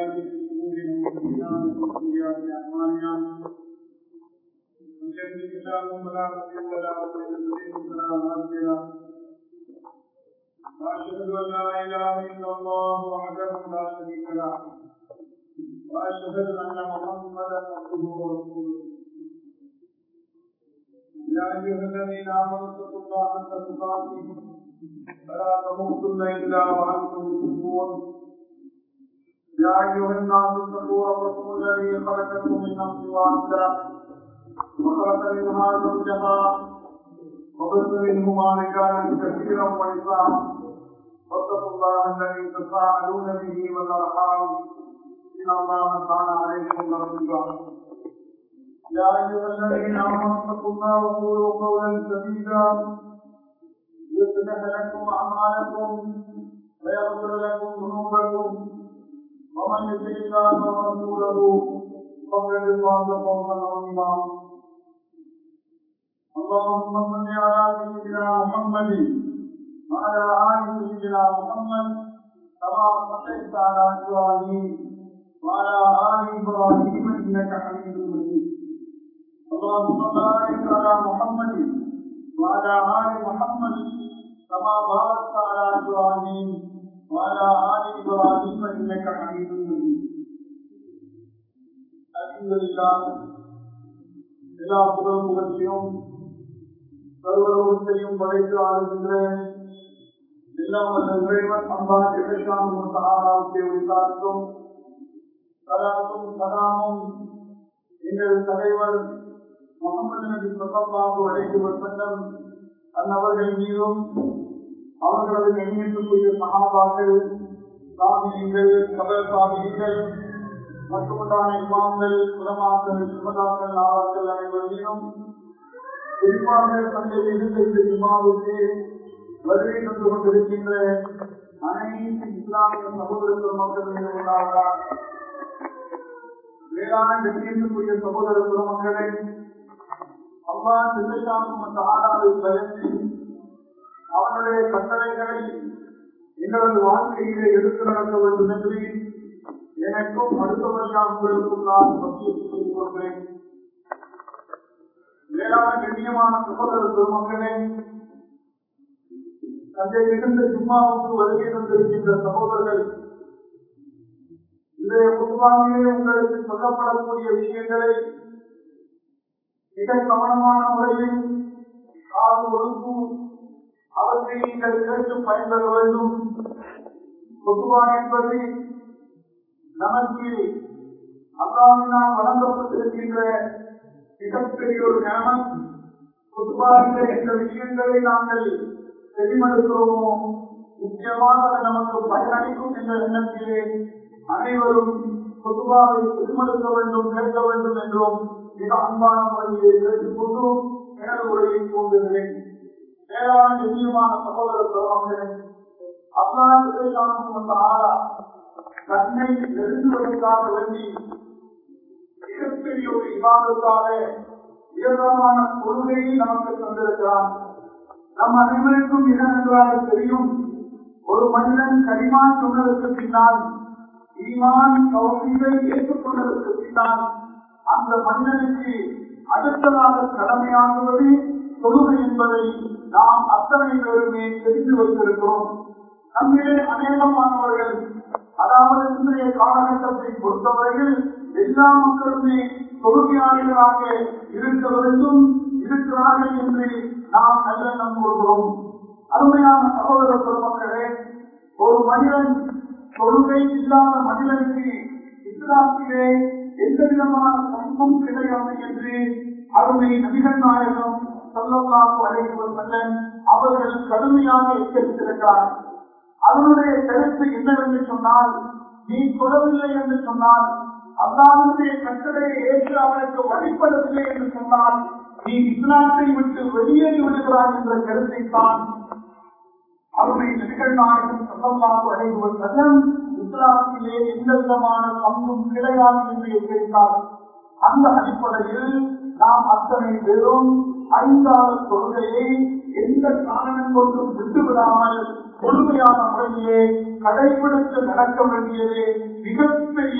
من شرور انفسنا ومن سيئات اعمالنا من يهده الله فلا مضل له ومن يضلل فلا هادي له واشهد ان لا اله الا الله وحده لا شريك له واشهد ان محمدا عبده ورسوله يا ايها الذين امنوا اتقوا الله حق تقاته فلا تموتن الا وانتم مسلمون يا ايها الناس اتقوا ربكم الذي خلقكم من نفس واحده وخلق منها زوجها وبث منهما رجالا كثيرا ونساء واتقوا الله الذي تساءلون به والارحام ان الله كان عليكم رقيبا يا ايها الذين امنوا اتقوا الله وقولوا قولا سديدا يصلح لكم اعمالكم ويغفر لكم ذنوبكم ومن يطع الله ورسوله فقد فاز فوزا عظيما اللهم صل على سيدنا محمد وعلى ال سيدنا محمد كما صليت على ابراهيم وعلى ال ابراهيم انك حميد مجيد اللهم بارك على محمد وعلى ال محمد كما باركت على ابراهيم وعلى ال ابراهيم انك حميد مجيد الحمد لله எல்லா புகழ் புகழ்ச்சியும் சர்வலோகத்தையும் படைத்து ஆளுகின்ற எல்லாம் வல்ல இறைவன் அன்பான இறைசாமி மகாராவுக்கு விசாரித்தும் சலாத்தும் சலாமும் எங்கள் தலைவர் முகமது நபி சொல்லாஹு அழைத்து வசல்லம் அந்நபர்கள் மீதும் அவர்களது கண்ணியத்துக்குரிய மகாபாக்கள் சாமியங்கள் கபல் சாமியங்கள் மட்டுமல்லான இமாம்கள் குலமாக்கள் சுமதாக்கள் நாவாக்கள் அனைவரையும் குறிப்பாக தந்தை இருந்த இந்த இமாவுக்கு வருகை தந்து கொண்டிருக்கின்ற அனைத்து இஸ்லாமிய சகோதர மக்கள் மீது உண்டாவதால் வேளாண் கண்ணியத்துக்குரிய சகோதர குலமக்களை அம்மா சிறுசாமி ஆதாரை பயந்து அவனுடைய கட்டளைகளை எங்களது வாழ்க்கையிலே எடுத்து நடக்க வேண்டும் என்று எனக்கும் அடுத்தவரையாக உங்களுக்கும் நான் மத்திய செய்து கொள்கிறேன் வேளாண் கண்ணியமான சகோதர பெருமக்களே தந்தை இருந்த ஜும்மாவுக்கு வருகை தந்திருக்கின்ற சகோதரர்கள் இன்றைய பொதுவாகவே உங்களுக்கு சொல்லப்படக்கூடிய விஷயங்களை மிக கவனமான முறையில் காது ஒழுங்கு அவற்றை நீங்கள் கேட்டு பயன்பெற வேண்டும் பொதுவா என்பது நமக்கு அல்லாவினால் வழங்கப்பட்டிருக்கின்ற மிகப்பெரிய ஒரு ஞானம் பொதுவாக இந்த விஷயங்களை நாங்கள் செவிமடுக்கிறோமோ நிச்சயமாக அது நமக்கு பயனளிக்கும் என்ற எண்ணத்திலே அனைவரும் பொதுவாக செவிமடுக்க வேண்டும் கேட்க வேண்டும் என்றும் மிக அன்பான முறையிலே கேட்டுக்கொண்டு எனது உரையை தோன்றுகிறேன் ஏழாம் நிச்சயமான சகோதர பிரபங்களே அல்லாஹ் ஆறா தன்னை நெருங்குவதற்காக வேண்டி மிகப்பெரிய ஒரு விவாதத்தால ஏராளமான கொள்கையை நமக்கு தந்திருக்கிறான் நம் அனைவருக்கும் மிக நன்றாக தெரியும் ஒரு மனிதன் கரிமான் சொன்னதற்கு பின்னால் ஈமான் கௌசியை ஏற்றுக்கொண்டதற்கு பின்னால் அந்த மனிதனுக்கு அடுத்ததாக கடமையாகுவது தொழுகை என்பதை நாம் அத்தனை பேருமே தெரிந்து வைத்திருக்கிறோம் நம்மிலே அநேகமானவர்கள் அதாவது இன்றைய காலகட்டத்தை பொறுத்தவரையில் எல்லா மக்களுமே தொழுகையாளர்களாக இருக்க வேண்டும் இருக்கிறார்கள் என்று நாம் நல்ல நம்புகிறோம் அருமையான சகோதர பெருமக்களே ஒரு மனிதன் தொழுகை இல்லாத மனிதனுக்கு இஸ்லாத்திலே எந்த விதமான பங்கும் கிடையாது என்று அருமை நபிகள் நாயகம் சொல்லலாம் அழைப்பவர் மன்னன் அவர்கள் கடுமையாக எச்சரித்திருக்கிறார் அவனுடைய கருத்து என்னவென்று சொன்னால் நீ சொல்லவில்லை என்று சொன்னால் அல்லாவுடைய கட்டளையை ஏற்று அவனுக்கு வழிபடவில்லை என்று சொன்னால் நீ இஸ்லாத்தை விட்டு வெளியேறி விடுகிறாய் என்ற கருத்தை தான் அவருடைய நபிகள் நாயகம் சொல்லலாம் அழைப்பவர் மன்னன் இஸ்லாத்திலே எந்த விதமான பங்கும் கிடையாது என்று எச்சரித்தார் அந்த அடிப்படையில் நாம் அத்தனை பேரும் ஐந்தாவது கொள்கையை எந்த காரணம் கொண்டும் விட்டுவிடாமல் முழுமையான முறையிலே கடைபிடித்து நடக்க வேண்டியது மிகப்பெரிய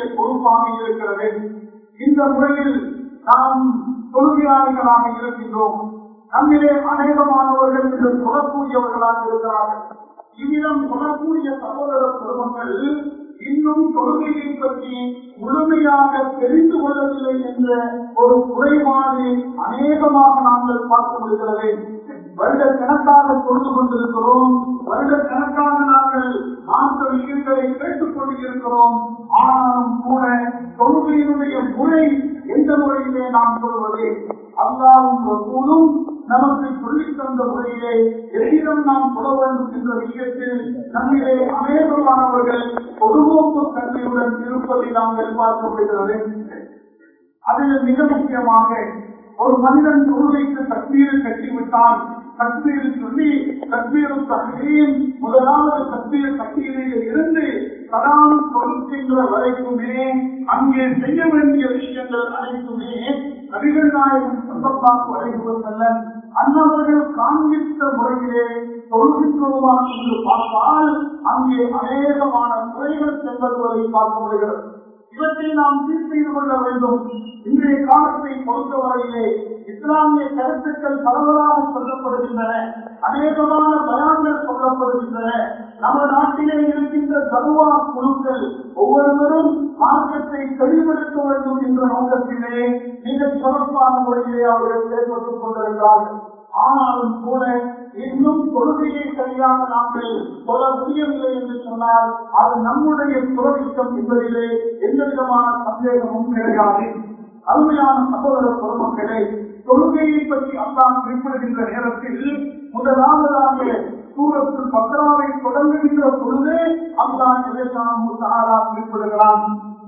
அதிகமாக இருக்கிறது இந்த முறையில் நாம் தொழுகையாளிகளாக இருக்கின்றோம் நம்மிலே அநேகமானவர்கள் இன்று சொல்லக்கூடியவர்களாக இருக்கிறார்கள் இவ்விதம் சொல்லக்கூடிய சகோதர பெருமக்கள் இன்னும் தொழுகையை பற்றி முழுமையாக தெரிந்து கொள்ளவில்லை என்ற ஒரு குறைபாடு அநேகமாக நாங்கள் பார்க்க முடிகிறது வருடக்கணக்காக தொழுது கொண்டிருக்கிறோம் வருடக்கணக்காக நாங்கள் மாற்ற விஷயங்களை கேட்டுக் கொண்டிருக்கிறோம் ஆனாலும் கூட தொழுகையினுடைய முறை எந்த முறையிலே நாம் சொல்வது அல்லாவும் ரசூலும் நமக்கு சொல்லித் தந்த முறையிலே எதிரம் நாம் சொல்ல வேண்டும் என்ற விஷயத்தில் நம்மிலே அநேகமானவர்கள் பொதுவோக்கு தன்மையுடன் இருப்பதை நாங்கள் பார்க்க முடிகிறது அதில் மிக முக்கியமாக ஒரு மனிதன் தொழுகைக்கு தண்ணீர் கட்டிவிட்டால் தண்ணீர் சொல்லி தண்ணீரும் தண்ணீர் முதலாவது தண்ணீர் தண்ணீரில் இருந்து சலாம் கொடுக்கின்ற வரைக்குமே அங்கே செய்ய வேண்டிய விஷயங்கள் அனைத்துமே நபிகள் நாயகம் சொந்தமாக வரைகுவதல்ல அன்னவர்கள் காண்பித்த முறையிலே தொழுகின்றோமா என்று பார்த்தால் அங்கே அநேகமான குறைகள் செல்வதை பார்க்க முடிகிறது இவற்றை நாம் சீர் செய்து கொள்ள வேண்டும் இன்றைய காலத்தை பொறுத்தவரையிலே இஸ்லாமிய கருத்துக்கள் பரவலாக சொல்லப்படுகின்றன அநேகமான பயான்கள் சொல்லப்படுகின்றன நம்ம நாட்டிலே இருக்கின்ற தருவா குழுக்கள் ஒவ்வொருவரும் மார்க்கத்தை தெளிவெடுக்க வேண்டும் என்ற நோக்கத்திலே மிக சிறப்பான முறையிலே அவர்கள் செயல்பட்டுக் கொண்டிருக்கிறார்கள் ஆனாலும் கூட இன்னும் கொள்கையை சரியாக நாங்கள் சொல்ல முடியவில்லை என்று சொன்னால் அது நம்முடைய துறவிக்கம் என்பதிலே எந்த விதமான சந்தேகமும் கிடையாது அருமையான சகோதர பொதுமக்களே தொழுகையை பற்றி அல்லாஹ் குறிப்பிடுகின்ற நேரத்தில் முதலாவதாக சூரத்தில் பத்ராவை தொடங்குகின்ற பொழுது அல்லாஹ் இலக்கான முத்தாரா குறிப்பிடுகிறான்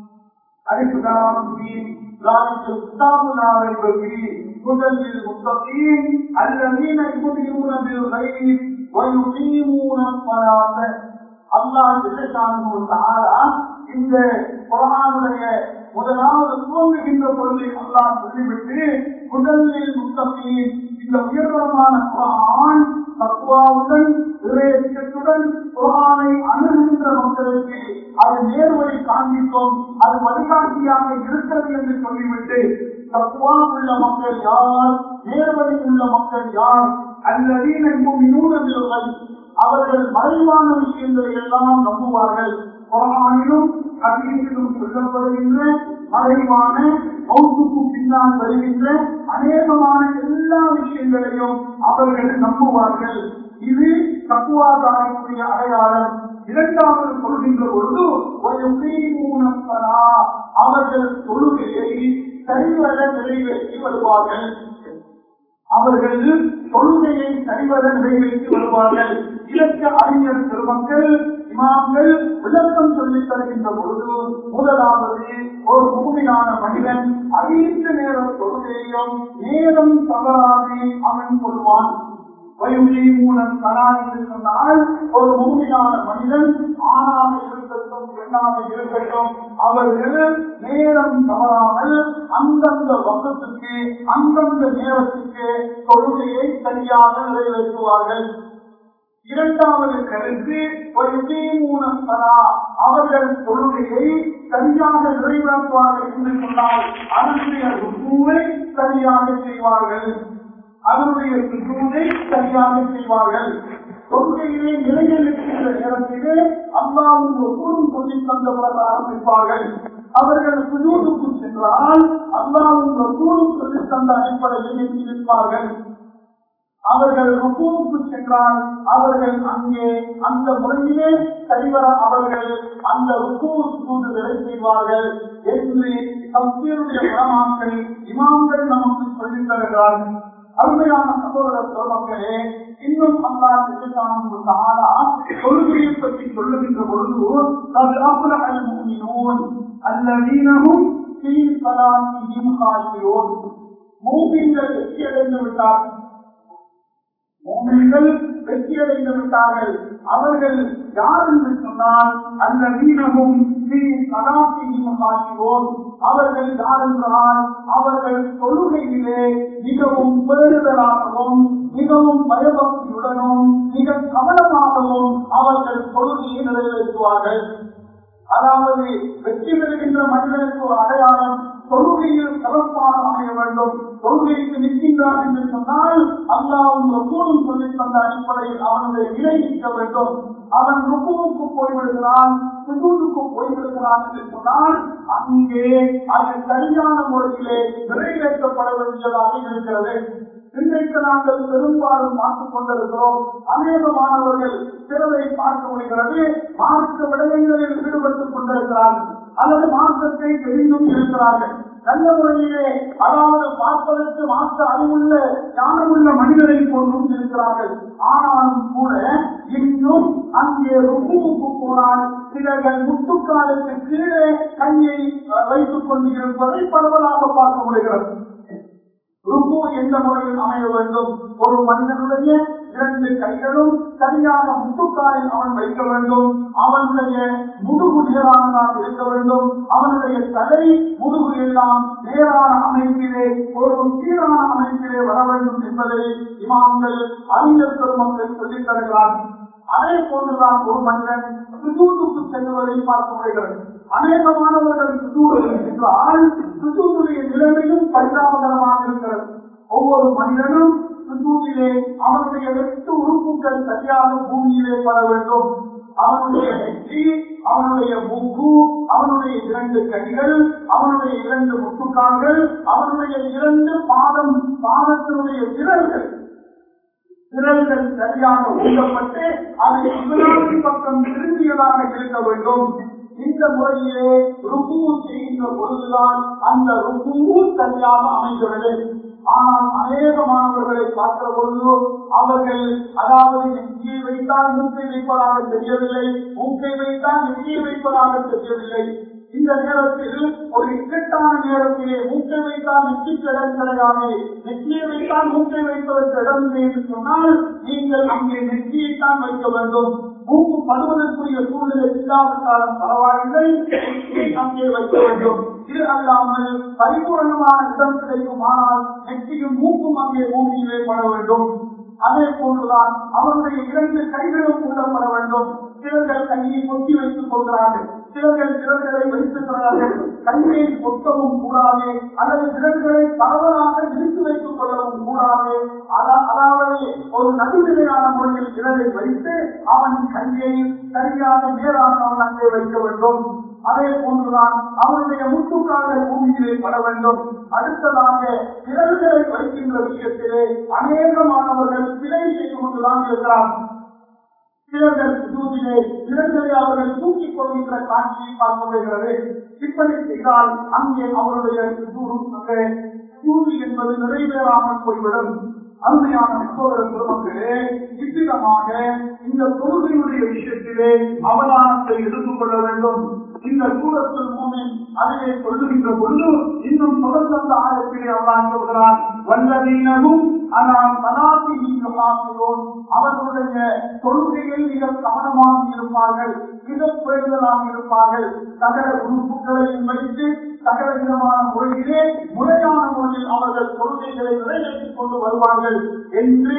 ذلك الكتاب لا ريب فيه هدى للمتقين الذين يؤمنون بالغيب ويقيمون الصلاة அல்லாஹ் இந்த குரானுடைய முதலாவது துவங்குகின்ற பொழுதை அல்லாஹ் சொல்லிவிட்டு முதலில் முத்தகையின் இந்த உயர்தரமான குரான் தத்துவாவுடன் இறையச்சத்துடன் குரானை அணுகின்ற மக்களுக்கு அது நேர்வழி காண்பிக்கும் அது வழிகாட்டியாக இருக்கிறது என்று சொல்லிவிட்டு தத்துவா உள்ள மக்கள் யார் நேர்வழி உள்ள மக்கள் யார் அல்லது நூலவில்லை அவர்கள் மறைவான விஷயங்களை எல்லாம் நம்புவார்கள் குரானிலும் அதிகம் சொல்லப்படுகின்ற மறைவான மௌத்துக்கு பின்னால் வருகின்ற அநேகமான எல்லா விஷயங்களையும் அவர்கள் நம்புவார்கள் இது தத்துவாதாரக்கூடிய அடையாளம் இரண்டாவது சொல்கின்ற பொழுது ஒரு மூணப்பரா அவர்கள் தொழுகையை சரிவர நிறைவேற்றி வருவார்கள் அவர்கள் தொழுகையை சரிவர நிறைவேற்றி வருவார்கள் இலக்க அறிஞர் பெருமக்கள் இமாம்கள் விளக்கம் சொல்லித் தருகின்ற பொழுது முதலாவது ஒரு பூமியான மனிதன் அறிந்த நேரம் தொழுகையும் நேரம் தவறாது அவன் கொள்வான் வயுமூலம் கலா என்று சொன்னால் ஒரு பூமியான மனிதன் ஆணாக இருக்கட்டும் பெண்ணாக இருக்கட்டும் அவர்கள் நேரம் தவறாமல் அந்தந்த வகுத்துக்கு அந்தந்த நேரத்துக்கு தொழுகையை சரியாக நிறைவேற்றுவார்கள் இரண்டாவது கருத்து ஒரு தீமூனத்தரா அவர்கள் தொழுகையை சரியாக நிறைவேற்றுவார்கள் என்று சொன்னால் அதனுடைய ருக்குவை சரியாக செய்வார்கள் அதனுடைய சுஜூதை சரியாக செய்வார்கள் தொழுகையிலே நிலையில் இருக்கின்ற நேரத்திலே அல்லாவும் ஒவ்வொரும் சொல்லி தந்த பிரகாரம் இருப்பார்கள் அவர்கள் சுஜூதுக்கு சென்றால் அல்லாவும் ஒவ்வொரும் சொல்லி தந்த அடிப்படையில் இருப்பார்கள் அவர்கள் ருக்குவுக்கு சென்றால் அவர்கள் அங்கே அந்த முறையிலே சரிவர அவர்கள் அந்த ருக்கு சூழ்நிலை செய்வார்கள் என்று தப்சீருடைய படமாக்கள் இமாம்கள் நமக்கு சொல்லித் தருகிறார்கள் அருமையான சகோதர சோழர்களே இன்னும் அல்லா தொழுகையை பற்றி சொல்லுகின்ற பொழுது அல்லதீனமும் மூவிங்கள் வெற்றியடைந்து விட்டார்கள் மூமின்கள் வெற்றியடைந்து விட்டார்கள் அவர்கள் யார் என்று சொன்னால் அந்த வீணமும் அவர்கள் யார் என்றால் அவர்கள் தொழுகையிலே மிகவும் பேறுதலாகவும் மிகவும் பயபக்தியுடனும் மிக கவனமாகவும் அவர்கள் தொழுகையை நிறைவேற்றுவார்கள் அதாவது வெற்றி பெறுகின்ற மனிதனுக்கு ஒரு அடையாளம் தொழுகையில் சிறப்பாக அமைய வேண்டும் தொழுகைக்கு நிற்கின்றான் என்று சொன்னால் அல்லாவும் ரசூலும் சொல்லி தந்த அடிப்படையில் அவனுடைய நிலை நிற்க வேண்டும் அவன் ருக்குவுக்கு போய்விடுகிறான் சுஜூதுக்கு போய்விடுகிறான் என்று சொன்னால் அங்கே அது சரியான முறையிலே நிறைவேற்றப்பட வேண்டியதாக இருக்கிறது இன்றைக்கு நாங்கள் பெரும்பாலும் பார்த்துக் கொண்டிருக்கிறோம் அநேக மாணவர்கள் சிலரை பார்க்க முடிகிறது மார்க்க விடயங்களில் ஈடுபட்டுக் கொண்டிருக்கிறார்கள் அல்லது மார்க்கத்தை தெரிந்தும் இருக்கிறார்கள் நல்ல முறையிலே அதாவது பார்ப்பதற்கு மாற்ற அறிவுள்ள ஞானமுள்ள மனிதரை போன்றும் இருக்கிறார்கள் ஆனாலும் கூட இன்னும் அங்கே ருக்குவுக்கு போனால் சிலர்கள் முட்டுக்காலுக்கு கீழே கையை அஹ், வைத்துக் கொண்டிருப்பதை பரவலாக பார்க்க முடிகிறது ருக்கு எந்த முறையில் அமைய வேண்டும் ஒரு மனிதனுடைய இரண்டு கைகளும் சரியான முட்டுக்காலில் அவன் வைக்க வேண்டும் அவனுடைய முதுகு நேரானதாக இருக்க வேண்டும் அவனுடைய தலை முதுகு எல்லாம் நேரான அமைப்பிலே ஒரு சீரான அமைப்பிலே வர வேண்டும் என்பதை இமாம்கள் அறிஞர் பெருமக்கள் சொல்லித் தருகிறார்கள் அதே போன்றுதான் ஒரு மனிதன் சுஜூதுக்கு செல்வதை பார்க்க முடிகிறது அநேகமானவர்கள் சுஜூது என்றால் சுஜூதுடைய நிலைமையும் பரிதாபகரமாக இருக்கிறது ஒவ்வொரு மனிதனும் சுஜூதிலே அவனுடைய எட்டு உறுப்புகள் சரியாக பூமியிலே பட வேண்டும் அவனுடைய நெற்றி அவனுடைய மூக்கு அவனுடைய இரண்டு கைகள் அவனுடைய இரண்டு முட்டுக்கால்கள் அவனுடைய இரண்டு பாதம் பாதத்தினுடைய விரல்கள் விரல்கள் சரியாக ஊட்டப்பட்டு அதை இவராசி பக்கம் திரும்பியதாக இருக்க வேண்டும் இந்த முறையிலே ருக்கு செய்கின்ற பொழுதுதான் அந்த ருக்கு சரியாக அமைகிறது ஆனால் அநேக மாணவர்களை பார்க்கிற பொழுது அவர்கள் அதாவது நெற்றியை வைத்தால் மூக்கை வைப்பதாக தெரியவில்லை மூக்கை வைத்தால் நெற்றியை வைப்பதாக தெரியவில்லை இந்த நேரத்தில் ஒரு இக்கட்டான நேரத்திலே மூக்கை வைத்தால் நெற்றிக்கு இடம் கிடையாது நெற்றியை வைத்தால் மூக்கை வைப்பதற்கு இடம் இல்லை என்று சொன்னால் நீங்கள் அங்கே நெற்றியைத்தான் வைக்க வேண்டும் மூக்கு படுவதற்குரிய சூழ்நிலை இல்லாவிட்டாலும் பரவாயில்லை நெற்றியை அங்கே வைக்க வேண்டும் இது அல்லாமல் பரிபூரணமான இடம் கிடைக்குமானால் நெற்றியும் மூக்கும் அங்கே பூமியிலே பட வேண்டும் அதே போன்றுதான் அவருடைய இரண்டு கைகளும் கூடப்பட வேண்டும் சிலர்கள் கையை கொத்தி வைத்துக் கொள்கிறார்கள் சிலர்கள் விரல்களை வைத்திருக்கிறார்கள் கையை கொத்தவும் கூடாது அல்லது விரல்களை பரவலாக விரித்து வைத்துக் கொள்ளவும் கூடாது அதா- அதாவது ஒரு நடுநிலையான முறையில் விரலை வைத்து அவன் கையை சரியாக நேராக அவன் அங்கே வைக்க வேண்டும் அதே போன்றுதான் அவனுடைய முட்டுக்கால்கள் பூமியிலே பட வேண்டும் அடுத்ததாக விரல்களை வைக்கின்ற விஷயத்திலே அநேகமானவர்கள் பிழை செய்து கொண்டுதான் இருக்கிறார்கள் சிலர்கள் சுஜூதிலே சிலர்களை அவர்கள் தூக்கிக் கொள்கின்ற காட்சியை பார்க்க முடிகிறது இப்படி செய்தால் அங்கே அவருடைய சுஜூதி என்பது நிறைவேறாமல் போய்விடும் அருமையான சகோதர பெருமக்களே இவ்விதமாக இந்த தொழுகையுடைய விஷயத்திலே அவதானத்தை எடுத்துக் கொள்ள வேண்டும் இந்த சூரத்தில் மூமின் அதிலே சொல்லுகின்ற பொழுது இன்னும் தொடர்ந்து அந்த ஆயத்திலே அவதான் சொல்கிறான் வல்லதீனமும் ஆனால் சதாசி பார்க்கிறோம் அவர்களுடைய தொழுகையில் மிக கவனமாக இருப்பார்கள் மிக பேருதலாக இருப்பார்கள் சகல உறுப்புகளையும் வைத்து சகல விதமான முறையிலே முறையான முறையில் அவர்கள் கொள்கைகளை நிறைவேற்றிக் கொண்டு வருவார்கள் என்று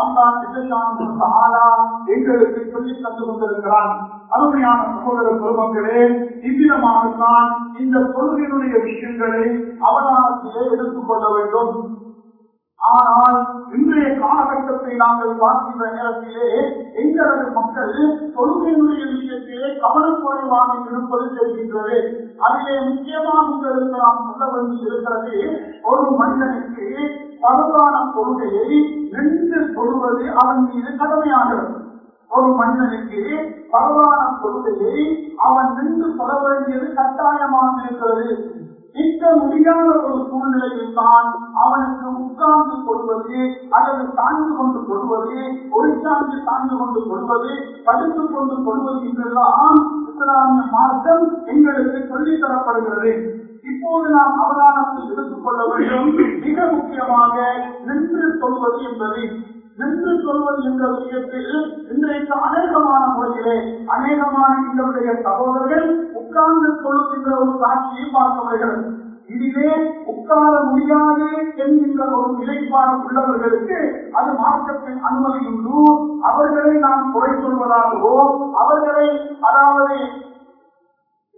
அல்லா ஆலா எங்களுக்கு சொல்லி தந்து கொண்டிருக்கிறான் அருமையான சகோதர பெருமக்களே இவ்விதமாகத்தான் இந்த கொள்கையினுடைய விஷயங்களை அவதானத்திலே எடுத்துக் கொள்ள வேண்டும் ஆனால் இன்றைய காலகட்டத்தை நாங்கள் பார்க்கின்ற நேரத்திலே எங்களது மக்கள் தொழுகையினுடைய விஷயத்திலே கவனக்குறைவாக இருப்பது தெரிகின்றது அதிலே முக்கியமாக உங்களுக்கு நாம் சொல்ல வேண்டி இருக்கிறது ஒரு மனிதனுக்கு பரவான கொள்கையை நின்று சொல்வது அவன் மீது கடமையாகிறது ஒரு மனிதனுக்கு பரவான கொள்கையை அவன் நின்று சொல்ல வேண்டியது கட்டாயமாக இருக்கிறது நிற்க முடியாத ஒரு சூழ்நிலையில் தான் அவனுக்கு உட்கார்ந்து கொள்வது அல்லது தாழ்ந்து கொண்டு கொள்வது ஒரு சார்ந்து தாழ்ந்து கொண்டு கொள்வது படித்துக் கொண்டு கொள்வது என்றெல்லாம் இஸ்லாமிய மார்க்கம் எங்களுக்கு சொல்லித் தரப்படுகிறது இப்போது நாம் அவதானத்தில் எடுத்துக் கொள்ள வேண்டும் மிக முக்கியமாக நின்று சொல்வது என்பது நின்று சொல்வது என்ற விஷயத்தில் இன்றைக்கு அநேகமான முறையிலே அநேகமான எங்களுடைய சகோதரர்கள் உட்கார்ந்து கொள்ளுகின்ற ஒரு காட்சியை பார்க்க வருகிறது இதிலே உட்கார முடியாது என்கின்ற ஒரு நிலைப்பாடு உள்ளவர்களுக்கு அது மார்க்கத்தின் அனுமதி உண்டு அவர்களை நாம் குறை சொல்வதாகவோ அவர்களை அதாவது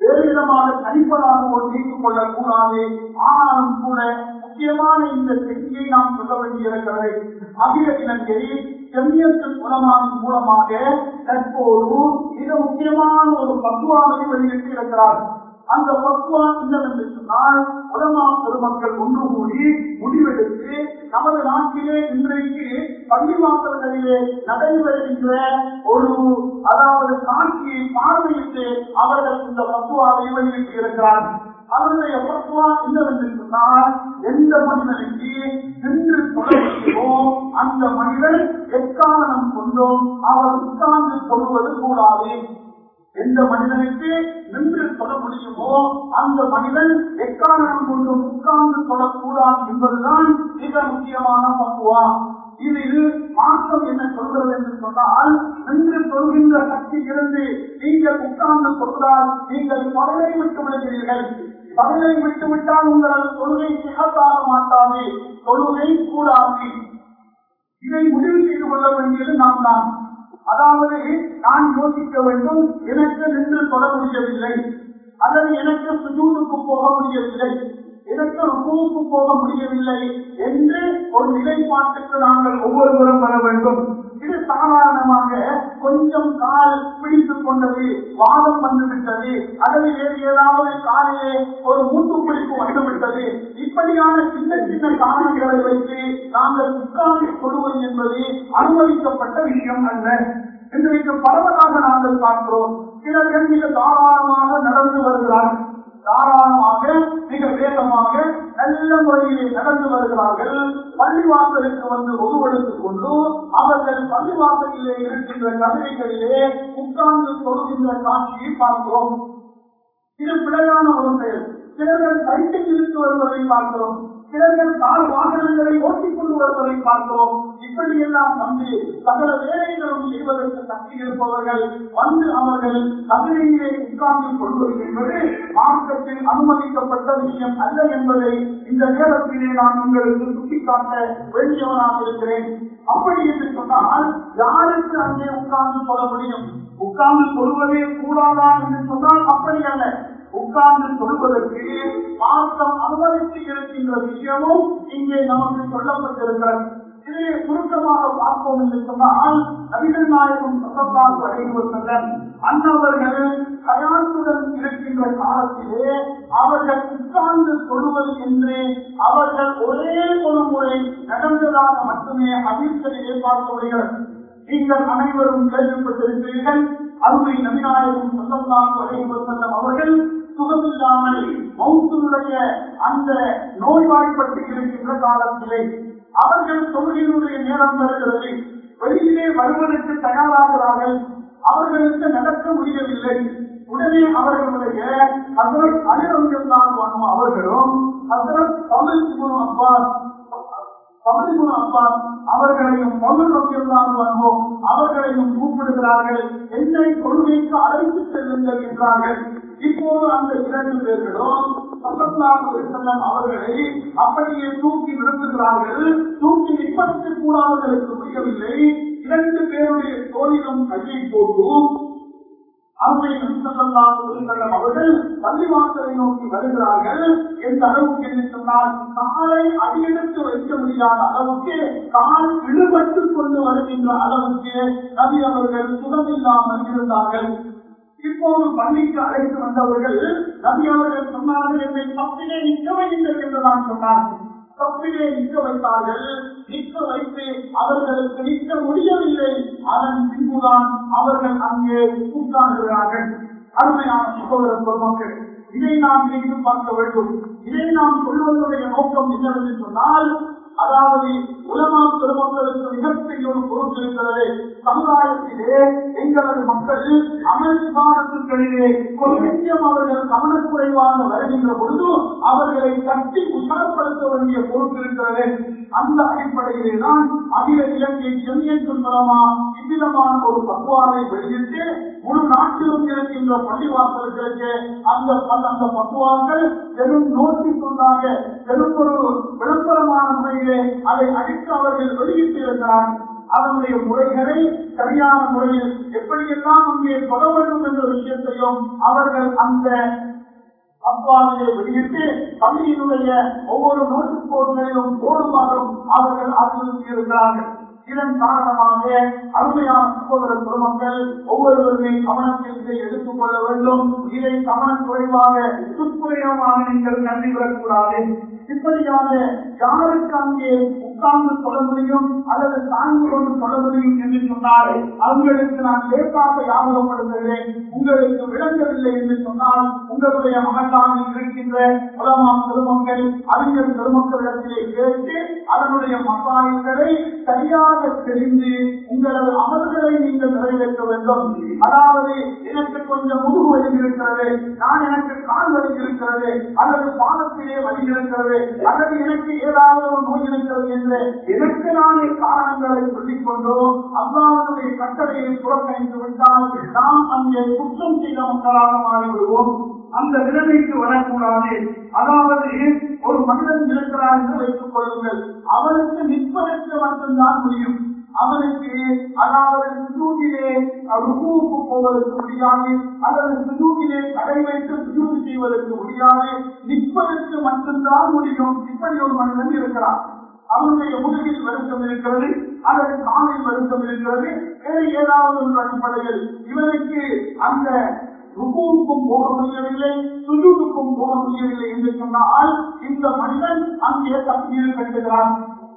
வேறு விதமாக தனிப்பதாக ஒரு நீக்கிக் கொள்ளக்கூடாது ஆனாலும் கூட முக்கியமான இந்த செய்தியை நாம் சொல்ல வேண்டியிருக்கிறது அகில இலங்கையில் செம்மியத்தின் மூலமாக மூலமாக தற்போது மிக முக்கியமான ஒரு பக்குவாவை வெளியிட்டு இருக்கிறார் அந்த பக்குவா என்னவென்று சொன்னால் உலமா பெருமக்கள் ஒன்று கூடி முடிவெடுத்து நமது நாட்டிலே இன்றைக்கு பள்ளிவாசல்களிலே நடைபெறுகின்ற ஒரு அதாவது காட்சியை பார்வையிட்டு அவர்கள் இந்த பக்குவாவை வெளியிட்டு இருக்கிறார்கள் அவருடைய பக்குவா என்னவென்று சொன்னால் எந்த மனிதனுக்கு நின்று தொடர்கிறோ அந்த மனிதன் எக்காரணம் கொண்டோம் அவர் உட்கார்ந்து கொள்வது கூடாது எந்த மனிதனுக்கு நின்று தொட முடியுமோ அந்த மனிதன் எக்காரணம் கொண்டு உட்கார்ந்து தொடக்கூடாது என்பதுதான் மிக முக்கியமான பக்குவா இதில் மாற்றம் என்ன சொல்கிறது என்று சொன்னால் நின்று சொல்கின்ற சக்தி இருந்து நீங்கள் உட்கார்ந்து சொல்வதால் நீங்கள் பகலை விட்டு விடுகிறீர்கள் பகலை விட்டு விட்டால் உங்களது தொழுகை சிகத்தாக மாட்டாது தொழுகை கூடாது இதை முடிவு செய்து கொள்ள வேண்டியது நாம் தான் அதாவது நான் யோசிக்க வேண்டும் எனக்கு நின்று தொட முடியவில்லை அல்லது எனக்கு சுஜூனுக்கு போக முடியவில்லை எனக்கு ருக்குவுக்கு போக முடியவில்லை என்று ஒரு நிலைப்பாட்டுக்கு நாங்கள் ஒவ்வொருவரும் வர வேண்டும் இது சாதாரணமாக கொஞ்சம் கால் பிடித்துக் கொண்டது வாதம் வந்துவிட்டது அல்லது வேறு ஏதாவது காலையே ஒரு மூட்டு பிடிப்பு வந்துவிட்டது இப்படியான சின்ன சின்ன காரணங்களை வைத்து நாங்கள் உட்கார்ந்து கொள்வது என்பது அனுமதிக்கப்பட்ட விஷயம் அல்ல இன்றைக்கு பரவலாக நாங்கள் பார்க்கிறோம் சிலர்கள் மிக தாராளமாக நடந்து வருகிறார்கள் தாராளமாக மிக வேகமாக நல்ல முறையிலே நடந்து வருகிறார்கள் பள்ளிவாசலுக்கு வந்து ஒருவெடுத்துக் கொண்டு அவர்கள் பள்ளிவாசலிலே இருக்கின்ற கவிதைகளிலே உட்கார்ந்து தொழுகின்ற காட்சியை பார்க்கிறோம் இது பிழையான ஒரு செயல் சிலர்கள் சைக்கிள் இழுத்து வருவதை பார்க்கிறோம் சிலர்கள் கால் வாகனங்களை ஓட்டிக் கொண்டு வருவதை பார்க்கிறோம் இப்படி எல்லாம் வந்து சகல வேலைகளும் செய்வதற்கு சக்தி இருப்பவர்கள் வந்து அவர்கள் கவிதையிலே உட்கார்ந்து கொள்வது என்பது மார்க்கத்தில் அனுமதிக்கப்பட்ட விஷயம் அல்ல என்பதை இந்த நேரத்திலே நான் உங்களுக்கு சுட்டிக்காட்ட வேண்டியவனாக இருக்கிறேன் அப்படி என்று சொன்னால் யாருக்கு அங்கே உட்கார்ந்து சொல்ல முடியும் உட்கார்ந்து சொல்வதே கூடாதா என்று சொன்னால் அப்படி அல்ல உட்கார்ந்து சொல்வதற்கு மார்க்கம் அனுமதித்து இருக்கின்ற விஷயமும் இங்கே நமக்கு சொல்லப்பட்டிருக்கிறது இதை சுருக்கமாக பார்ப்போம் என்று சொன்னால் நபிகள் நாயகம் சத்தத்தால் வரைவு செல்லம் அன்னவர்கள் கயாத்துடன் இருக்கின்ற காலத்திலே அவர்கள் உட்கார்ந்து சொல்வது என்று அவர்கள் ஒரே ஒரு முறை நடந்ததாக மட்டுமே அதிர்ச்சியை பார்க்க முடிகிறது நீங்கள் அனைவரும் கேள்விப்பட்டிருக்கிறீர்கள் அருமை நபிநாயகம் சொந்தம்தான் வரைவு செல்லம் அவர்கள் சுகமில்லாமல் மௌத்தினுடைய அந்த நோய்வாய்ப்பட்டு இருக்கின்ற காலத்திலே அவர்கள் தொழுகையினுடைய நேரம் வருகிறது வெளியிலே வருவதற்கு தயாராகிறார்கள் அவர்களுக்கு நடக்க முடியவில்லை உடனே அவர்களுடைய ஹசரத் அலிரங்கள் தான் அவர்களும் ஹசரத் தமிழ் அப்பாஸ் தமிழ்குண அப்பா அவர்களையும் மதுரத்தில்தான் வருவோம் அவர்களையும் கூப்பிடுகிறார்கள் என்னை கொள்கைக்கு அழைத்து செல்லுங்கள் என்றார்கள் இப்போது அந்த இரண்டு பேர்களும் செல்லம் அவர்களை அப்படியே தூக்கி நிறுத்துகிறார்கள் தூக்கி நிற்பதற்கு கூட அவர்களுக்கு முடியவில்லை இரண்டு பேருடைய தோழிலும் கையை போட்டு அவர்கள் பள்ளிவாசலை நோக்கி வருகிறார்கள் எந்த அளவுக்கு என்று சொன்னால் காலை அடியெடுத்து வைக்க முடியாத அளவுக்கு கால் இழுபட்டுக் கொண்டு வருகின்ற அளவுக்கு நபி அவர்கள் சுகமில்லாமல் இருந்தார்கள் இப்போது பள்ளிக்கு அழைத்து வந்தவர்கள் நபி அவர்கள் சொன்னார்கள் என்னை தப்பிலே நிற்க வையுங்கள் என்று நான் சொன்னார்கள் தப்பிலே நிற்க வைத்தார்கள் நிற்க வைத்து அவர்களுக்கு நிற்க முடியவில்லை அதன் பின்புதான் அவர்கள் அங்கே உட்கார்கிறார்கள் அருமையான சகோதர பெருமக்கள் இதை நாம் நினைத்து பார்க்க வேண்டும் இதை நாம் சொல்வதனுடைய நோக்கம் என்னவென்று சொன்னால் அதாவது உலமா பெருமக்களுக்கு மிகப்பெரிய ஒரு பொறுப்பு இருக்கிறது சமுதாயத்திலே எங்களது மக்கள் அமல் விவாதத்துக்களிலே கொஞ்சம் அவர்கள் கவனக்குறைவாக வருகின்ற பொழுது அவர்களை கட்டி உஷாரப்படுத்த வேண்டிய பொறுப்பு இருக்கிறது அந்த அடிப்படையிலே தான் அகில இலங்கை சென்னியத்தின் மூலமா இவ்விதமான ஒரு பக்குவாவை வெளியிட்டு முழு நாட்டிலும் இருக்கின்ற பள்ளிவாசல்களுக்கு அந்த அந்த பக்குவாக்கள் பெரும் நோட்டிக் கொண்டாக பெரும் ஒரு விளம்பரமான முறையிலே அதை அடித்து அவர்கள் வெளியிட்டு இருக்கிறார் அதனுடைய முறைகளை சரியான முறையில் எப்படியெல்லாம் அங்கே தொட வேண்டும் என்ற விஷயத்தையும் அவர்கள் அந்த அப்பாவிலே வெளியிட்டு பள்ளியினுடைய ஒவ்வொரு நோட்டுப் போர்களிலும் போடுமாறும் அவர்கள் அறிவுறுத்தி இருக்கிறார்கள் இதன் காரணமாக அருமையான சகோதர குடும்பங்கள் ஒவ்வொருவருமே கவனத்தில் இதை எடுத்துக் கொள்ள வேண்டும் இதை கவனக்குறைவாக துஷ்பிரயோகமாக நீங்கள் நன்றி விடக்கூடாது இப்படியாக யாருக்கு அங்கே உட்கார்ந்து சொல்ல முடியும் அல்லது தாங்கி கொண்டு சொல்ல முடியும் என்று சொன்னால் அவங்களுக்கு நான் லேசாக ஞாபகப்படுத்துகிறேன் உங்களுக்கு விளங்கவில்லை என்று சொன்னால் உங்களுடைய மகத்தானில் இருக்கின்ற உலமா பெருமக்கள் அறிஞர் பெருமக்களிடத்திலே கேட்டு அதனுடைய மசாயல்களை சரியாக தெரிந்து உங்களது அமல்களை நீங்கள் நிறைவேற்ற வேண்டும் அதாவது எனக்கு கொஞ்சம் முதுகு வலி இருக்கிறது நான் எனக்கு கால் வலி இருக்கிறது அல்லது பாதத்திலே வலி இருக்கிறது அல்லது எனக்கு ஏதாவது ஒரு நோய் இருக்கிறது என்று எனக்கு நானே காரணங்களை சொல்லிக் கொண்டோ அல்லாவுடைய கட்டளையை புறக்கணித்து விட்டால் நாம் அங்கே குற்றம் செய்த மக்களாக மாறிவிடுவோம் அந்த நிலைமைக்கு வரக்கூடாது அதாவது ஒரு மனிதன் இருக்கிறார் என்று வைத்துக் கொள்ளுங்கள் அவனுக்கு நிற்பதற்கு மட்டும்தான் முடியும் அவனுக்கு அதாவது சுஜூதிலே ருகுவுக்கு போவதற்கு முடியாது அல்லது சுஜூதிலே கடை வைத்து சுஜூதி செய்வதற்கு முடியாது நிற்பதற்கு மட்டும்தான் முடியும் இப்படி ஒரு மனிதன் இருக்கிறார் அவனுடைய முதுகில் வருத்தம் இருக்கிறது அல்லது காலில் வருத்தம் இருக்கிறது வேறு ஏதாவது ஒரு அடிப்படையில் இவனுக்கு அந்த ருக்குவுக்கும் போக முடியவில்லை சுஜூதுக்கும் போக முடியவில்லை என்று சொன்னால் இந்த மனிதன் அங்கே தப்பீர் கட்டுகிறான்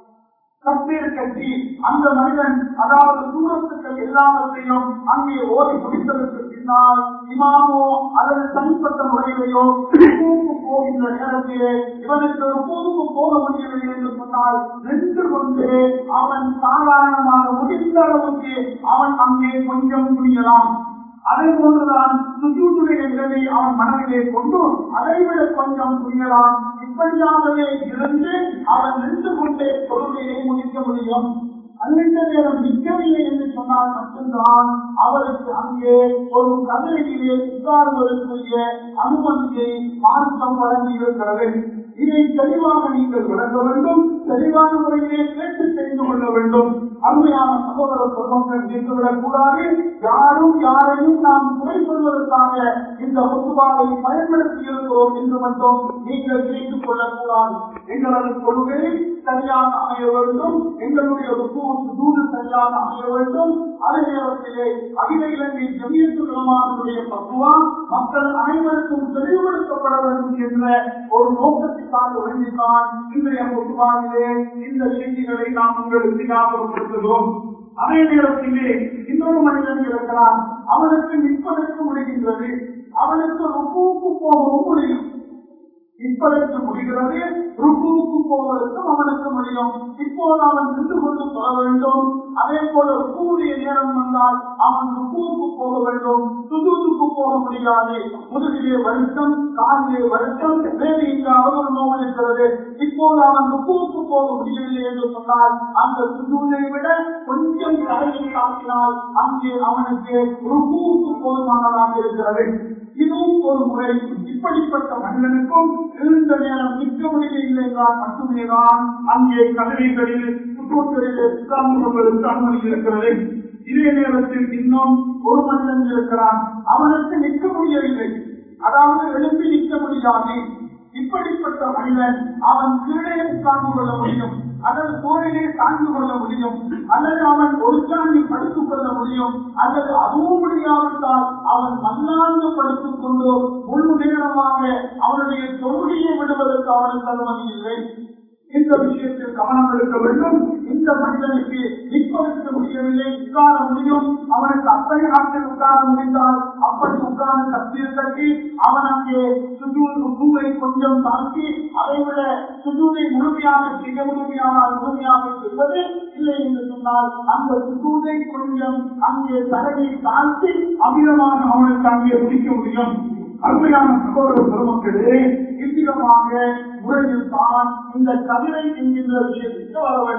தப்பீர் கட்டி அந்த மனிதன் அதாவது சூரத்துக்கள் எல்லாவற்றையும் அங்கே ஓடி முடித்ததற்கு பின்னால் இமாமோ அல்லது தனிப்பட்ட முறையிலேயோ ருக்குவுக்கு போகின்ற நேரத்திலே இவனுக்கு ருக்குவுக்கு போக முடியவில்லை என்று சொன்னால் நின்று கொண்டு அவன் சாதாரணமாக முடிந்த அளவுக்கு அவன் அங்கே கொஞ்சம் புரியலாம் அதே போன்றுதான் சுஜூட்டுடைய நிலையை அவன் மனதிலே கொண்டு அதைவிட கொஞ்சம் புரியலாம் இப்படியாகவே இருந்து அவன் நின்று கொண்டே பொறுமையை முடிக்க முடியும் அன்றைய நேரம் நிற்கவில்லை என்று சொன்னால் மட்டும்தான் அவருக்கு அங்கே ஒரு கதிரையிலே உட்காருவதற்குரிய அனுமதியை மாற்றம் வழங்கி இருக்கிறது இதை தெளிவாக நீங்கள் விளக்க வேண்டும் தெளிவான முறையிலே கேட்டு தெரிந்து கொள்ள வேண்டும் அருமையான சகோதர குடும்பங்கள் இருந்துவிடக் கூடாது யாரும் யாரையும் நாம் குறை சொல்வதற்காக இந்த பொதுவாவை பயன்படுத்தி இருக்கிறோம் என்று மட்டும் நீங்கள் நினைத்துக் கொள்ளக்கூடாது எங்களது கொள்கை சரியாக அமைய வேண்டும் எங்களுடைய சூடு சரியாக அமைய வேண்டும் அதே நேரத்திலே அகில இலங்கை ஜமியத்துடைய பக்குவா மக்கள் அனைவருக்கும் தெளிவுபடுத்தப்பட வேண்டும் என்ற ஒரு நோக்கத்திற்காக வேண்டித்தான் இன்றைய பொதுவாகிலே இந்த செய்திகளை நாம் உங்களுக்கு ஞாபகப்படுத்துகிறோம் அதே நேரத்திலே இன்னொரு மனிதன் இருக்கிறான் அவனுக்கு நிற்பதற்கு முடிகின்றது அவனுக்கு ருக்குவுக்கு போகவும் முடியும் இப்பதற்கு முடிகிறது ருக்குவுக்கு போவதற்கும் அவனுக்கு முடியும் இப்போது அவன் நின்று கொண்டு சொல்ல வேண்டும் அதே போல ருக்குவுடைய நேரம் வந்தால் அவன் ருக்குவுக்கு போக வேண்டும் சுதுவுக்கு போக முடியாது முதுகிலே வருத்தம் காலிலே வருத்தம் வேறு இங்கு அவர்கள் நோய் இருக்கிறது இப்போது அவன் ருக்குவுக்கு போக முடியவில்லை என்று சொன்னால் அந்த சுதுவை விட கொஞ்சம் தலையை தாக்கினால் அங்கே அவனுக்கு ருக்குவுக்கு போதுமானதாக இருக்கிறது இதுவும் ஒரு முறை இப்படிப்பட்ட மனிதனுக்கும் இருந்த நேரம் நிற்க முடியவில்லை என்றால் மட்டுமேதான் அங்கே கல்லூரிகளில் சுற்றுச்சூழலில் இஸ்லாமியர்களுக்கு அனுமதி இருக்கிறது இதே நேரத்தில் இன்னும் ஒரு மனிதன் இருக்கிறான் அவனுக்கு நிற்க முடியவில்லை அதாவது எழுப்பி நிற்க முடியாது இப்படிப்பட்ட மனிதன் அவன் கீழே தாங்கிக் கொள்ள முடியும் அல்லது கோரிலே தாங்கிக் கொள்ள முடியும் அல்லது அவன் ஒரு சாண்டி படுத்துக் கொள்ள முடியும் அல்லது அதுவும் முடியாவிட்டால் அவன் மல்லாந்து படுத்துக் கொண்டு முழு நேரமாக அவனுடைய தொழுகையை விடுவதற்கு அவனுக்கு அனுமதி இல்லை இந்த விஷயத்தில் கவனம் எடுக்க வேண்டும் இந்த மனிதனுக்கு நிற்பதற்கு முடியவில்லை உட்கார முடியும் அவனுக்கு அத்தனை நாட்கள் உட்கார முடிந்தால் அப்படி உட்கார்ந்து தப்பீர் கட்டி அவன் அங்கே சுஜூவை கொஞ்சம் தாக்கி அதை விட சுஜூவை முழுமையாக செய்ய முழுமையானால் முழுமையாக செய்வது இல்லை என்று சொன்னால் அந்த சுஜூவை கொஞ்சம் அங்கே தலையை தாழ்த்தி அமிதமாக அவனுக்கு அங்கே பிடிக்க முடியும் அருமையான சகோதர பெருமக்களே இவ்விதமாக முறையில் தான் இந்த கவிதை என்கின்ற விஷயத்திற்கு வர வேண்டும்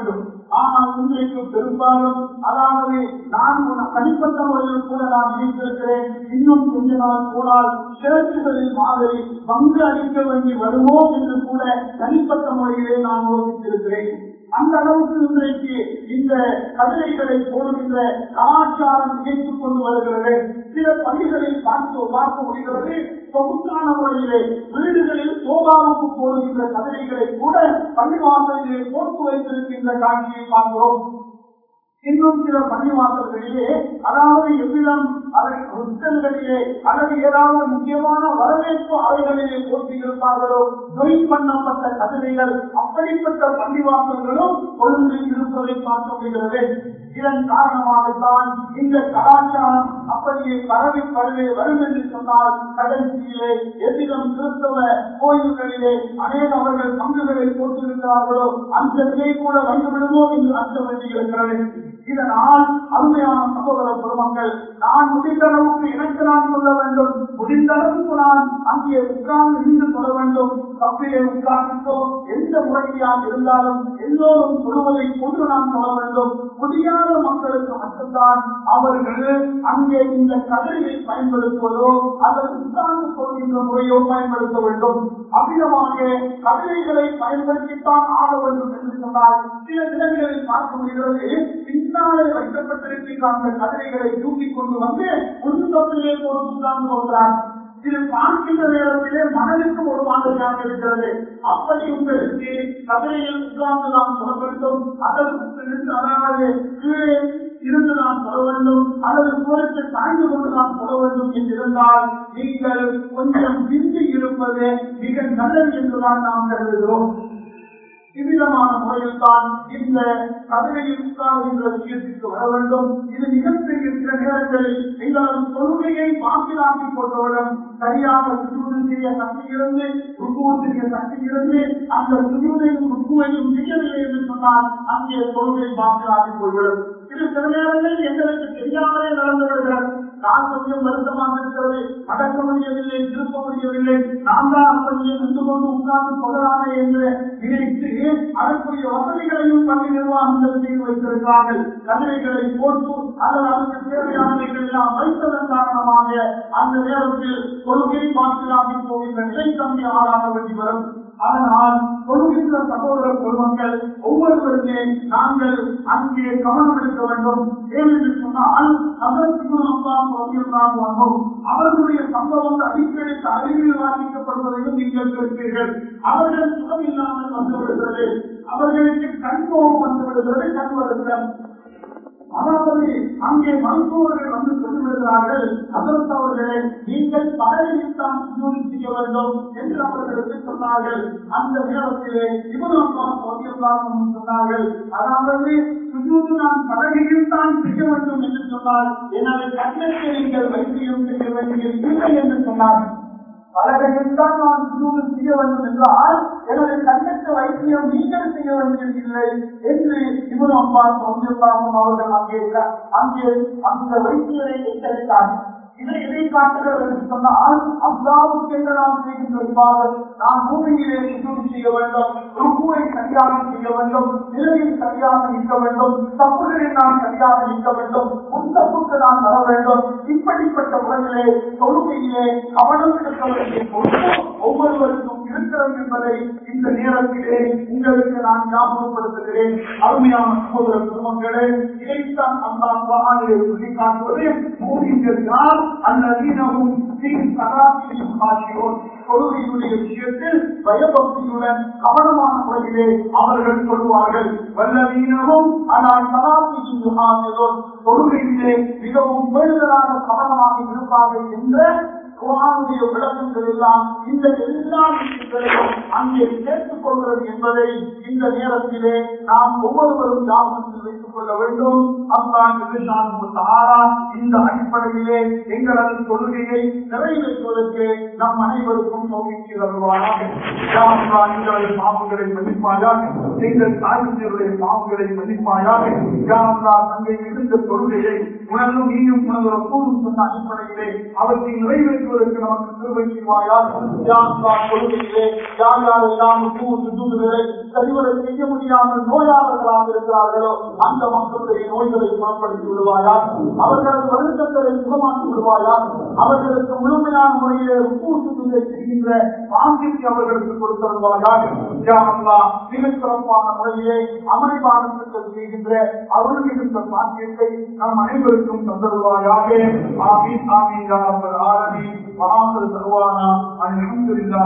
ஆனால் இன்றைக்கு பெரும்பாலும் அதாவது நான் ஒரு தனிப்பட்ட முறையில் கூட நான் நினைத்திருக்கிறேன் இன்னும் கொஞ்ச நாள் போனால் சேர்ச்சுகளில் மாதிரி பங்கு அளிக்க வேண்டி வருமோ என்று கூட தனிப்பட்ட முறையிலே நான் யோசித்திருக்கிறேன் அந்த அளவுக்கு இன்றைக்கு இந்த கதிரைகளை போடுகின்ற கலாச்சாரம் இயக்கிக் கொண்டு வருகிறது சில பள்ளிகளில் பார்த்து பார்க்க முடிகிறது சொகுசான முறையிலே வீடுகளில் சோபாவுக்கு போடுகின்ற கதிரைகளை கூட பள்ளிவாசலிலே போட்டு வைத்திருக்கின்ற காட்சியை பார்க்கிறோம் இன்னும் சில பள்ளிவாசல்களிலே அதாவது எவ்விதம் அதை ஹொஸ்டல்களிலே அல்லது ஏதாவது முக்கியமான வரவேற்பு அறைகளிலே போட்டியிருப்பார்களோ ஜொயின் பண்ணப்பட்ட கதிரைகள் அப்படிப்பட்ட பள்ளிவாசல்களும் ஒழுங்கில் இருப்பதை பார்க்க முடிகிறது இதன் காரணமாகத்தான் இந்த கலாச்சாரம் அப்படியே பரவி பரவி வரும் என்று சொன்னால் கடைசியிலே எவ்விதம் கிறிஸ்தவ கோயில்களிலே அநேக அவர்கள் பங்குகளை போட்டிருக்கிறார்களோ அந்த நிலை கூட வந்துவிடுமோ என்று அச்ச வேண்டியிருக்கிறது இதனால் அருமையான சகோதர குடும்பங்கள் நான் முடிந்த அளவுக்கு எனக்கு நான் சொல்ல வேண்டும் முடிந்த அளவுக்கு நான் அங்கே உட்கார்ந்து இருந்து சொல்ல வேண்டும் கப்பிலே உட்கார்ந்தோ எந்த முறையாக இருந்தாலும் எல்லோரும் சொல்வதை கொண்டு நான் சொல்ல வேண்டும் முடியாத மக்களுக்கு மட்டும்தான் அவர்கள் அங்கே இந்த கதிரையை பயன்படுத்துவதோ அல்லது உட்கார்ந்து சொல்கின்ற முறையோ பயன்படுத்த வேண்டும் அவ்விதமாக கதிரைகளை பயன்படுத்தித்தான் ஆக வேண்டும் என்று சொன்னால் சில இடங்களில் பார்க்க முடிகிறது பின்னாலே வைக்கப்பட்டிருக்கின்ற அந்த கதிரைகளை தூக்கிக் கொண்டு வந்து குடும்பத்திலே ஒரு உட்கார்ந்து கொள்கிறார் இது பார்க்கின்ற நேரத்திலே மனதிற்கு ஒரு மாதிரியாக இருக்கிறது அப்படி உங்களுக்கு கதிரையில் உட்கார்ந்து நாம் சொல்ல வேண்டும் அதற்கு அதாவது கீழே இருந்து நாம் சொல்ல வேண்டும் அல்லது சூரத்தை தாழ்ந்து கொண்டு நாம் சொல்ல வேண்டும் என்று இருந்தால் நீங்கள் கொஞ்சம் பிந்தி இருப்பது மிக நல்லது என்றுதான் நாம் கருதுகிறோம் இவ்விதமான முறையில் தான் இந்த கதிரையில் உட்கார்கின்ற விஷயத்திற்கு வர வேண்டும் இது மிகப்பெரிய சில நேரங்களில் எங்களது தொழுகையை பாக்கிலாக்கி கொண்டவுடன் சரியாக சுஜூது செய்ய சக்தி இருந்து ருக்குவ செய்ய சக்தி இருந்து அந்த சுஜூதையும் ருக்குவையும் செய்யவில்லை என்று சொன்னால் அங்கே தொழுகை பாக்கிலாக்கி போய்விடும் இது சில நேரங்களில் எங்களுக்கு தெரியாமலே நடந்து விடுகிறது நான் கொஞ்சம் வருத்தமாக இருக்கிறது அடக்க முடியவில்லை திருப்ப முடியவில்லை நான் தான் அப்படியே நின்று கொண்டு உட்கார்ந்து சொல்லலாமே என்று நினைத்து அதற்குரிய வசதிகளையும் பள்ளி நிர்வாகங்கள் செய்து வைத்திருக்கிறார்கள் கதிரைகளை போட்டு அல்லது அதற்கு தேவையானவைகள் எல்லாம் வைத்ததன் காரணமாக அந்த நேரத்தில் கொள்கை பாக்கிலாகி போகின்ற நிலை தம்பி ஆளாக வேண்டி வரும் அதனால் கொள்கின்ற சகோதர குடும்பங்கள் ஒவ்வொருவருமே நாங்கள் அங்கே கவனம் எடுக்க வேண்டும் ஏனென்று சொன்னால் அவர்களுடைய சம்பவம் அடிக்கடி அறிவில் வாசிக்கப்படுவதையும் நீங்கள் கேட்பீர்கள் அவர்கள் சுகம் இல்லாமல் வந்துவிடுகிறது அவர்களுக்கு கண் கோபம் வந்துவிடுகிறது கண் வருத்தம் அதாவது அங்கே மருத்துவர்கள் வந்து சொல்லிவிடுகிறார்கள் அதற்கு அவர்களே நீங்கள் பதவியில் தான் சுஜூதி செய்ய வேண்டும் என்று அவர்களுக்கு சொன்னார்கள் அந்த நேரத்திலே இவரும் சொன்னார்கள் அதாவது சுஜூது நான் பதவியில் தான் செய்ய வேண்டும் என்று சொன்னால் எனது கட்டத்தை நீங்கள் வைத்தியம் செய்ய வேண்டியதில்லை என்று சொன்னார்கள் பலகையில் தான் நான் சுஜூது செய்ய வேண்டும் என்றால் எனது கண்ணத்து வைத்தியம் நீங்கள் செய்ய வேண்டியதில்லை என்று இவரு அம்பா சொந்தம் அவர்கள் அங்கே அங்கே அந்த வைத்தியரை எச்சரித்தார்கள் இதை எதை காட்டுகிறது என்று சொன்னால் அல்லாவுக்கு என்று நாம் செய்கின்ற விவாதம் நாம் பூமியிலே சுஜூதி செய்ய வேண்டும் ருக்குவை சரியாக செய்ய வேண்டும் நிலையில் சரியாக நிற்க வேண்டும் தப்புகளில் நாம் சரியாக நிற்க வேண்டும் முத்தப்புக்கு நாம் வர வேண்டும் இப்படிப்பட்ட முறையிலே தொழுகையிலே கவனம் எடுக்க வேண்டிய பொறுப்பு ஒவ்வொருவருக்கும் இருக்கிறது என்பதை இந்த நேரத்திலே உங்களுக்கு நான் ஞாபகப்படுத்துகிறேன் அருமையான சகோதர குடும்பங்களே இதைத்தான் அந்த குரானிலே சொல்லி காட்டுவது மூவிங்கள் யார் அந்த வீணமும் சராசிரியும் காட்சியோர் தொழுகையுடைய விஷயத்தில் பயபக்தியுடன் கவனமான முறையிலே அவர்கள் சொல்வார்கள் வல்லவீனமும் ஆனால் சராசிரியும் தொழுகையிலே மிகவும் பேருதலான கவனமாக இருப்பார்கள் என்ற குரானுடைய விளக்கங்கள் எல்லாம் இந்த எல்லா விஷயங்களையும் அங்கே சேர்த்துக் கொள்வது என்பதை இந்த நேரத்திலே நாம் ஒவ்வொருவரும் ஞாபகத்தில் வைத்துக் கொள்ள வேண்டும் அல்லாஹ் இந்த அடிப்படையிலே எங்களது கொள்கையை நிறைவேற்றுவதற்கு நம் அனைவருக்கும் நோக்கி வருவாராக எங்களது பாவங்களை மதிப்பாயாக எங்கள் தாய்மையுடைய பாவங்களை மதிப்பாயாக யாரா தங்கை இருந்த கொள்கையை உணர்வும் நீயும் உணர்வு சொன்ன அடிப்படையிலே அவற்றை நிறைவேற்ற நிறைவேற்றுவதற்கு நமக்கு திருவை செய்வாயா யார் கொள்கையிலே யார் யாரெல்லாம் சுஜூதுகளை சரிவரை செய்ய முடியாமல் நோயாளர்களாக இருக்கிறார்களோ அந்த மக்களுடைய நோய்களை குணப்படுத்தி விடுவாயா அவர்களது வருத்தங்களை சுகமாக்கி விடுவாயா அவர்களுக்கு முழுமையான முறையிலே உப்பு சுஜூதை செய்கின்ற பாங்கிற்கு அவர்களுக்கு கொடுத்தருவாயா மிக சிறப்பான முறையிலே அமளிபானத்துக்கள் செய்கின்ற அருள் மிகுந்த பாக்கியத்தை நம் அனைவருக்கும் தந்தருவாயாக ஆமீன் ஆமீன் ஆமீன் ஆரம்பி மகாசல் தருவானா அல்ஹம்துலில்லாஹ்